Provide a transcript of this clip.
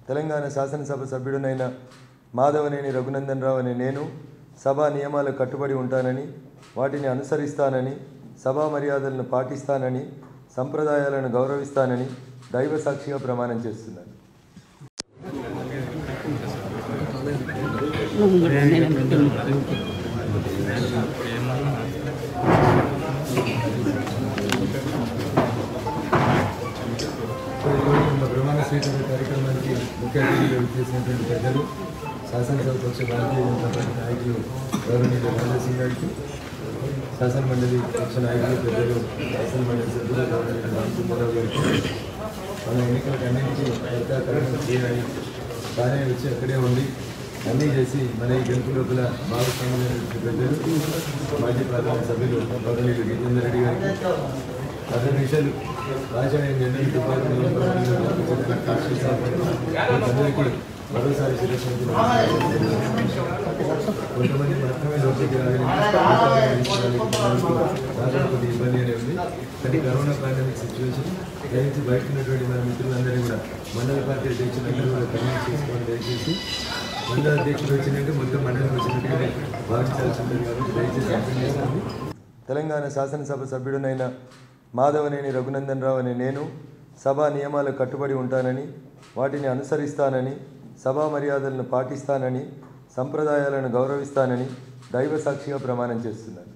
తెలంగాణ శాసనసభ సభ్యుడినైన మాధవనేని రఘునందన్ రావు అనే నేను సభా నియమాలకు కట్టుబడి ఉంటానని వాటిని అనుసరిస్తానని సభా మర్యాదలను పాటిస్తానని సంప్రదాయాలను గౌరవిస్తానని దైవ సాక్షిగా ప్రమాణం చేస్తున్నాను ఈరోజు ప్రమాణ స్వీకార కార్యక్రమానికి ముఖ్య అతిథిగా విచ్చేసినటువంటి పెద్దలు శాసనసభ పక్ష భారతీయ జనతా పార్టీ నాయకులు గౌరవనీయులు రాజాసింగ్ గారికి శాసన మండలి పక్ష నాయకులు పెద్దలు శాసన మండలి సభ్యులు గౌరవనీయులు రామచంద్రరావు గారికి మన ఎన్నికలకు అన్నింటికీ ప్రజాకరణ చేయాలి తానే వచ్చి అక్కడే ఉండి అన్నీ చేసి మన ఈ గెలుపు లోపల భాగస్వామ్యమైనటువంటి పెద్దలు మాజీ పార్లమెంట్ సభ్యులు గౌరవనీయులు జితేందర్ రెడ్డి గారికి పది నిమిషాలు రాజధాని జనరల్ డిపార్ట్మెంట్ అందరికీ మరోసారి శిరస్సు కొంతమంది మాత్రమే లోపలికి రాగలిగి కొద్ది ఇబ్బంది అనే ఉంది కానీ కరోనా పాండమిక్ సిచ్యువేషన్ దయచేసి బయట ఉన్నటువంటి మన మిత్రులందరినీ కూడా మండల పార్టీ అధ్యక్షులందరూ కూడా కన్వీన్ చేసుకోవాలి దయచేసి మండల అధ్యక్షుడు వచ్చినట్టు మొత్తం మండలం వచ్చినట్టుగానే భావించాల్సి ఉంటుంది కాబట్టి దయచేసి అర్థం చేసుకోండి తెలంగాణ శాసనసభ సభ్యుడినైన మాధవనేని రఘునందన్ రావు అనే నేను సభా నియమాలకు కట్టుబడి ఉంటానని వాటిని అనుసరిస్తానని సభా మర్యాదలను పాటిస్తానని సంప్రదాయాలను గౌరవిస్తానని దైవ సాక్షిగా ప్రమాణం చేస్తున్నాను